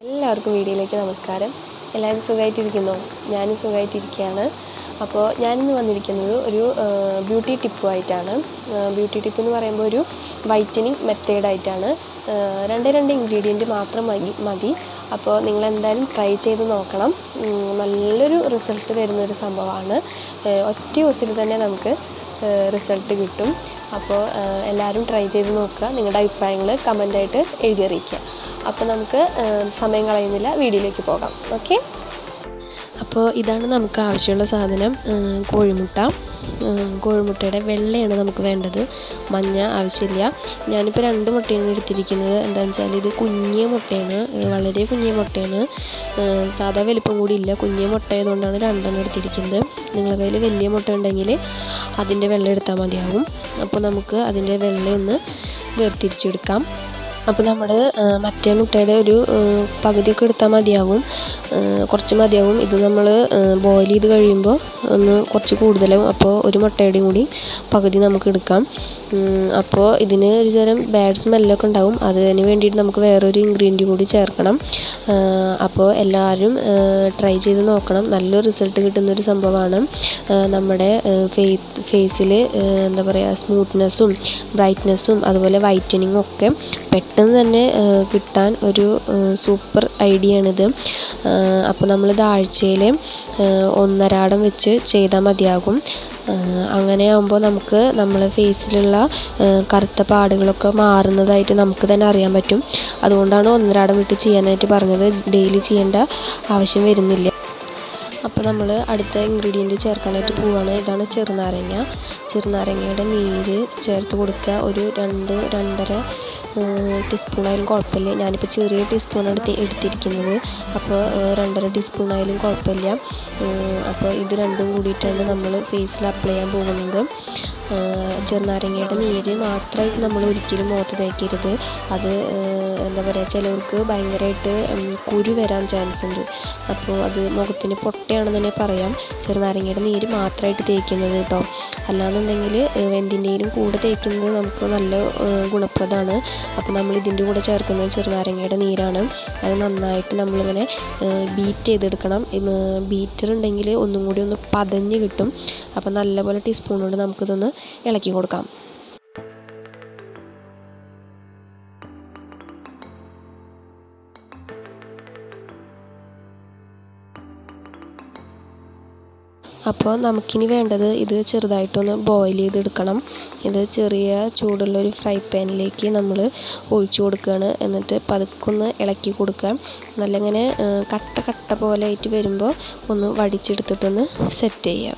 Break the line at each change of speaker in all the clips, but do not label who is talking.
എല്ലാവർക്കും വീഡിയോയിലേക്ക് നമസ്കാരം എല്ലാവരും സുഖമായിട്ടിരിക്കുന്നോ ഞാനും സുഖമായിട്ടിരിക്കുകയാണ് അപ്പോൾ ഞാനിന്ന് വന്നിരിക്കുന്നത് ഒരു ബ്യൂട്ടി ടിപ്പുമായിട്ടാണ് ബ്യൂട്ടി ടിപ്പ് എന്ന് പറയുമ്പോൾ ഒരു വൈറ്റനിങ് മെത്തേഡായിട്ടാണ് രണ്ട് രണ്ട് ഇൻഗ്രീഡിയൻറ്റ് മാത്രം മതി മതി അപ്പോൾ നിങ്ങൾ എന്തായാലും ട്രൈ ചെയ്ത് നോക്കണം ഉം, നല്ലൊരു റിസൾട്ട് തരുന്നൊരു സംഭവമാണ് ഒറ്റ യൂസിൽ തന്നെ നമുക്ക് റിസൾട്ട് കിട്ടും അപ്പോൾ എല്ലാവരും ട്രൈ ചെയ്ത് നോക്കുക നിങ്ങളുടെ അഭിപ്രായങ്ങൾ കമൻ്റായിട്ട് എഴുതി അറിയിക്കുക അപ്പോൾ നമുക്ക് ഏഹ്, സമയം കളയുന്നില്ല വീഡിയോയിലേക്ക് പോകാം ഓക്കെ അപ്പോൾ ഇതാണ് നമുക്ക് ആവശ്യമുള്ള സാധനം ഏഹ്, കോഴിമുട്ട ഏഹ്, കോഴിമുട്ടയുടെ വെള്ളയാണ് നമുക്ക് വേണ്ടത് മഞ്ഞ ആവശ്യമില്ല ഞാനിപ്പോൾ രണ്ട് മുട്ടയാണ് എടുത്തിരിക്കുന്നത് എന്താണെന്ന് വെച്ചാൽ ഇത് കുഞ്ഞിയ മുട്ടയാണ് ഏഹ്, വളരെ കുഞ്ഞിയ മുട്ടയാണ് ഏഹ്, സാധാ വലിപ്പം കൂടി ഇല്ല കുഞ്ഞിയ മുട്ട ആയതുകൊണ്ടാണ് രണ്ടെണ്ണം എടുത്തിരിക്കുന്നത് നിങ്ങളുടെ കയ്യിൽ വലിയ മുട്ട ഉണ്ടെങ്കിൽ അതിൻ്റെ വെള്ളം എടുത്താൽ മതിയാവും അപ്പോൾ നമുക്ക് അതിൻ്റെ വെള്ളം ഒന്ന് വേർതിരിച്ചെടുക്കാം അപ്പോൾ നമ്മൾ മറ്റേ മുട്ടയുടെ ഒരു ആ, പകുതിയൊക്കെ എടുത്താൽ മതിയാവും ആ, കുറച്ച് മതിയാവും ഇത് നമ്മൾ ബോയിൽ ചെയ്ത് കഴിയുമ്പോൾ ഒന്ന് കുറച്ച് കൂടുതലാവും അപ്പോൾ ഒരു മുട്ടയുടെയും കൂടി പകുതി നമുക്ക് എടുക്കാം ഉം, അപ്പോൾ ഇതിന് ഒരു തരം ബാഡ് സ്മെല്ലൊക്കെ ഉണ്ടാവും അതിന് വേണ്ടിയിട്ട് നമുക്ക് വേറൊരു ഇൻഗ്രീഡിയൻറ്റ് കൂടി ചേർക്കണം ആ, അപ്പോൾ എല്ലാവരും ട്രൈ ചെയ്ത് നോക്കണം നല്ലൊരു റിസൾട്ട് കിട്ടുന്നൊരു സംഭവമാണ് ആ, നമ്മുടെ ഫേസ് ഫേസിൽ എന്താ പറയുക സ്മൂത്ത്നെസ്സും ബ്രൈറ്റ്നെസ്സും അതുപോലെ വൈറ്റനിങ്ങും ഒക്കെ പെട്ടെന്ന് തന്നെ ആ, കിട്ടാൻ ഒരു സൂപ്പർ ഐഡിയ ആണിത് അപ്പോൾ നമ്മളിത് ആഴ്ചയിൽ ഒന്നരാടം വെച്ച് ചെയ്താൽ മതിയാകും ആ, അങ്ങനെ ആകുമ്പോൾ നമുക്ക് നമ്മളെ ഫേസിലുള്ള ആ, കറുത്ത പാടുകളൊക്കെ മാറുന്നതായിട്ട് നമുക്ക് തന്നെ അറിയാൻ പറ്റും അതുകൊണ്ടാണ് ഒന്നരാടം വിട്ട് ചെയ്യാനായിട്ട് പറഞ്ഞത് ഡെയിലി ചെയ്യേണ്ട ആവശ്യം വരുന്നില്ല അപ്പോൾ നമ്മൾ അടുത്ത ഇൻഗ്രീഡിയൻറ്റ് ചേർക്കാനായിട്ട് പോവുകയാണ് ഇതാണ് ചെറുനാരങ്ങ ചെറുനാരങ്ങയുടെ നീര് ചേർത്ത് കൊടുക്കുക ഒരു രണ്ട് രണ്ടര ടീസ്പൂൺ ആയാലും കുഴപ്പമില്ല ഞാനിപ്പോൾ ചെറിയ ടീസ്പൂൺ എടുത്ത് എടുത്തിരിക്കുന്നത് അപ്പോൾ ഏഹ്, രണ്ടര ടീസ്പൂൺ ആയാലും കുഴപ്പമില്ല ഏഹ്, അപ്പോൾ ഇത് രണ്ടും കൂടിയിട്ടാണ് നമ്മൾ ഫേസിൽ അപ്ലൈ ചെയ്യാൻ പോകുന്നത് ഏഹ്, ചെറുനാരങ്ങയുടെ നീര് മാത്രമായിട്ട് നമ്മൾ ഒരിക്കലും മുഖത്ത് തേക്കരുത് അത് ഏഹ്, എന്താ പറയുക ചിലവർക്ക് ഭയങ്കരമായിട്ട് ഉം, കുരു വരാൻ ചാൻസ് ഉണ്ട് അപ്പോൾ അത് മുഖത്തിന് പൊട്ടയാണെന്ന് തന്നെ പറയാം ചെറുനാരങ്ങയുടെ നീര് മാത്രമായിട്ട് തേക്കുന്നത് കേട്ടോ അല്ലാന്നുണ്ടെങ്കിൽ എന്തിൻ്റെയും കൂടെ തേക്കുന്നത് നമുക്ക് നല്ല ഏഹ്, ഗുണപ്രദമാണ് അപ്പോൾ നമ്മൾ ഇതിൻ്റെ കൂടെ ചേർക്കുന്നത് ചെറുനാരങ്ങയുടെ നീരാണ് അത് നന്നായിട്ട് നമ്മളിങ്ങനെ ബീറ്റ് ചെയ്തെടുക്കണം ബീറ്റർ ഉണ്ടെങ്കിൽ ഒന്നും കൂടി ഒന്ന് പതഞ്ഞ് കിട്ടും അപ്പോൾ നല്ലപോലെ ടീസ്പൂൺ കൊണ്ട് നമുക്കിതൊന്ന് ഇളക്കി കൊടുക്കാം അപ്പോൾ നമുക്കിനി വേണ്ടത് ഇത് ചെറുതായിട്ടൊന്ന് ബോയിൽ ചെയ്തെടുക്കണം ഇത് ചെറിയ ചൂടുള്ള ഒരു ഫ്രൈ പാനിലേക്ക് നമ്മൾ ഒഴിച്ചു കൊടുക്കുകയാണ് എന്നിട്ട് പതുക്കൊന്ന് ഇളക്കി കൊടുക്കുക നല്ല ഇങ്ങനെ ആ, കട്ട കട്ട പോലെ ആയിട്ട് വരുമ്പോൾ ഒന്ന് വടിച്ചെടുത്തിട്ടൊന്ന് സെറ്റ് ചെയ്യുക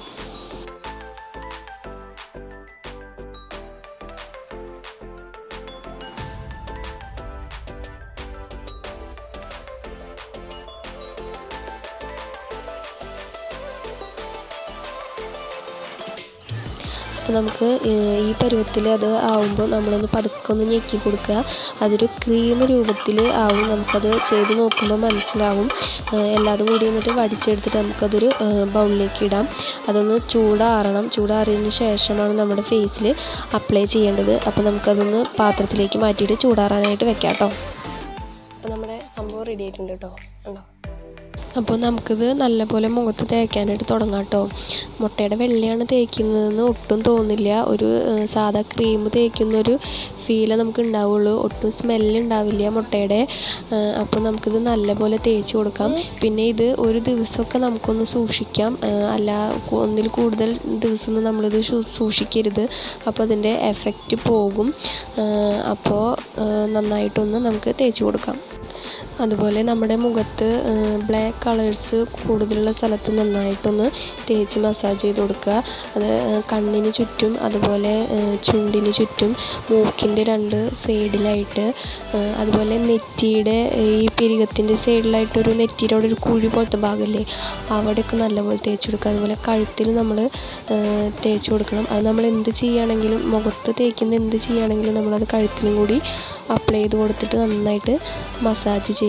അപ്പോൾ നമുക്ക് ഏഹ്, ഈ പരുവത്തിൽ അത് ആവുമ്പോൾ നമ്മളൊന്ന് പതുക്കെ ഒന്ന് ഞെക്കി കൊടുക്കുക അതൊരു ക്രീം രൂപത്തിൽ ആവും നമുക്കത് ചെയ്ത് നോക്കുമ്പോൾ മനസ്സിലാവും ഏഹ്, എല്ലാതും കൂടി എന്നിട്ട് വടിച്ചെടുത്തിട്ട് നമുക്കതൊരു ഏഹ്, ബൗളിലേക്ക് ഇടാം അതൊന്ന് ചൂടാറണം ചൂടാറിയതിന് ശേഷമാണ് നമ്മുടെ ഫേസിൽ അപ്ലൈ ചെയ്യേണ്ടത് അപ്പോൾ നമുക്കതൊന്ന് പാത്രത്തിലേക്ക് മാറ്റിയിട്ട് ചൂടാറാനായിട്ട് വെക്കാം കേട്ടോ അപ്പോൾ നമ്മുടെ സംഭവം റെഡി ആയിട്ടുണ്ട് കേട്ടോ കണ്ടോ അപ്പോൾ നമുക്കിത് നല്ലപോലെ മുഖത്ത് തേക്കാനായിട്ട് തുടങ്ങാം കേട്ടോ മുട്ടയുടെ വെള്ളയാണ് തേക്കുന്നതെന്ന് ഒട്ടും തോന്നില്ല ഒരു ഏഹ്, സാധാ ക്രീം തേക്കുന്ന ഒരു ഫീലേ നമുക്ക് ഉണ്ടാവുള്ളൂ ഒട്ടും സ്മെല്ല് ഉണ്ടാവില്ല മുട്ടയുടെ ഏഹ്, അപ്പോൾ നമുക്കിത് നല്ലപോലെ തേച്ച് കൊടുക്കാം പിന്നെ ഇത് ഒരു ദിവസമൊക്കെ നമുക്കൊന്ന് സൂക്ഷിക്കാം ഏഹ്, അല്ല കു- ഒന്നിൽ കൂടുതൽ ദിവസമൊന്നും നമ്മളിത് സൂ- സൂക്ഷിക്കരുത് അപ്പോൾ അതിൻ്റെ എഫക്റ്റ് പോകും ഏഹ്, അപ്പോൾ ഏഹ്, നന്നായിട്ടൊന്ന് നമുക്ക് തേച്ച് കൊടുക്കാം അതുപോലെ നമ്മുടെ മുഖത്ത് ബ്ലാക്ക് കളേഴ്സ് കൂടുതലുള്ള സ്ഥലത്ത് നന്നായിട്ടൊന്ന് തേച്ച് മസാജ് ചെയ്ത് കൊടുക്കുക അത് ഏഹ്, കണ്ണിന് ചുറ്റും അതുപോലെ ഏഹ്, ചുണ്ടിന് ചുറ്റും മൂക്കിൻ്റെ രണ്ട് സൈഡിലായിട്ട് ഏഹ്, അതുപോലെ നെറ്റിയുടെ ഈ പിരികത്തിൻ്റെ സൈഡിലായിട്ടൊരു നെറ്റിയുടെ അവിടെ ഒരു കുഴി പോലത്തെ ഭാഗമില്ലേ അവിടെയൊക്കെ നല്ലപോലെ തേച്ച് കൊടുക്കുക അതുപോലെ കഴുത്തിൽ നമ്മൾ തേച്ച് കൊടുക്കണം അത് നമ്മൾ എന്ത് ചെയ്യുകയാണെങ്കിലും മുഖത്ത് തേക്കുന്ന എന്ത് ചെയ്യുകയാണെങ്കിലും നമ്മളത് കഴുത്തിലും കൂടി അപ്ലൈ ചെയ്ത് കൊടുത്തിട്ട് നന്നായിട്ട് മസാജ് ചെയ്യുക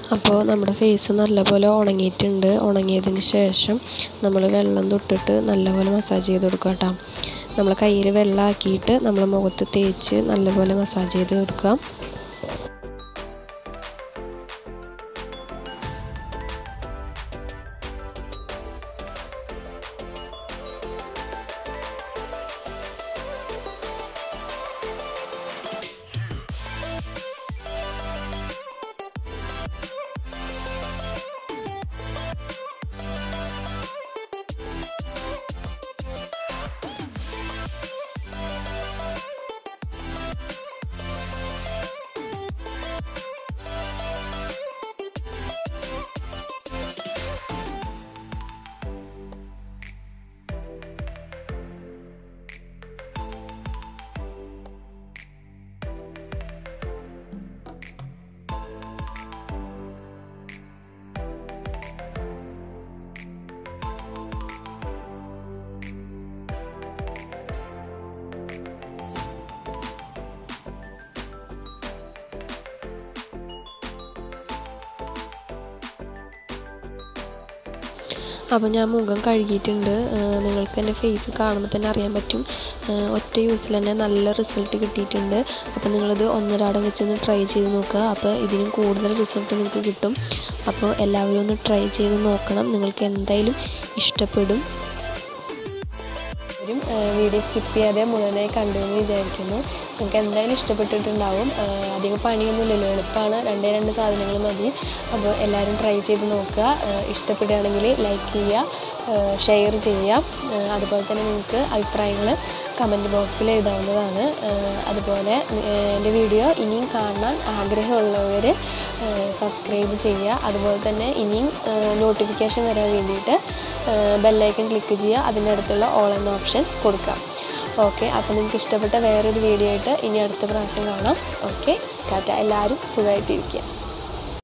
അപ്പോൾ നമ്മുടെ ഫേസ് നല്ലപോലെ ഉണങ്ങിയിട്ടുണ്ട് ഉണങ്ങിയതിന് ശേഷം നമ്മൾ വെള്ളം തൊട്ടിട്ട് നല്ലപോലെ മസാജ് ചെയ്ത് കൊടുക്കുക കേട്ടോ നമ്മൾ കയ്യിൽ വെള്ളമാക്കിയിട്ട് നമ്മൾ മുഖത്ത് തേച്ച് നല്ലപോലെ മസാജ് ചെയ്ത് കൊടുക്കുക അപ്പോൾ ഞാൻ മുഖം കഴുകിയിട്ടുണ്ട് നിങ്ങൾക്ക് എൻ്റെ ഫേസ് കാണുമ്പോൾ തന്നെ അറിയാൻ പറ്റും ഒറ്റ യൂസിൽ തന്നെ നല്ല റിസൾട്ട് കിട്ടിയിട്ടുണ്ട് അപ്പോൾ നിങ്ങളിത് ഒന്നരാടം വെച്ചൊന്ന് ട്രൈ ചെയ്ത് നോക്കുക അപ്പോൾ ഇതിനും കൂടുതൽ റിസൾട്ട് നിങ്ങൾക്ക് കിട്ടും അപ്പോൾ എല്ലാവരും ഒന്ന് ട്രൈ ചെയ്ത് നോക്കണം നിങ്ങൾക്ക് എന്തായാലും ഇഷ്ടപ്പെടും വീഡിയോ സ്കിപ്പ് ചെയ്യാതെ മുഴുവനായി കണ്ടു എന്ന് വിചാരിക്കുന്നു നിങ്ങൾക്ക് എന്തായാലും ഇഷ്ടപ്പെട്ടിട്ടുണ്ടാവും അധികം പണിയൊന്നുമില്ലല്ലോ എളുപ്പമാണ് രണ്ടേ രണ്ട് സാധനങ്ങൾ മതി അപ്പോൾ എല്ലാവരും ട്രൈ ചെയ്ത് നോക്കുക ഇഷ്ടപ്പെടുകയാണെങ്കിൽ ലൈക്ക് ചെയ്യുക ഷെയർ ചെയ്യുക അതുപോലെ തന്നെ നിങ്ങൾക്ക് അഭിപ്രായങ്ങൾ കമൻറ്റ് ബോക്സിൽ എഴുതാവുന്നതാണ് അതുപോലെ എൻ്റെ വീഡിയോ ഇനിയും കാണാൻ ആഗ്രഹമുള്ളവർ സബ്സ്ക്രൈബ് ചെയ്യുക അതുപോലെ തന്നെ ഇനിയും നോട്ടിഫിക്കേഷൻ വരാൻ വേണ്ടിയിട്ട് ബെല്ലൈക്കൺ ക്ലിക്ക് ചെയ്യുക അതിൻ്റെ അടുത്തുള്ള ഓൾ എന്ന ഓപ്ഷൻ കൊടുക്കുക ഓക്കെ അപ്പോൾ നിങ്ങൾക്ക് ഇഷ്ടപ്പെട്ട വേറൊരു വീഡിയോ ആയിട്ട് ഇനി അടുത്ത പ്രാവശ്യം കാണാം ഓക്കെ ടാറ്റ എല്ലാവരും സുഖമായിട്ടിരിക്കുക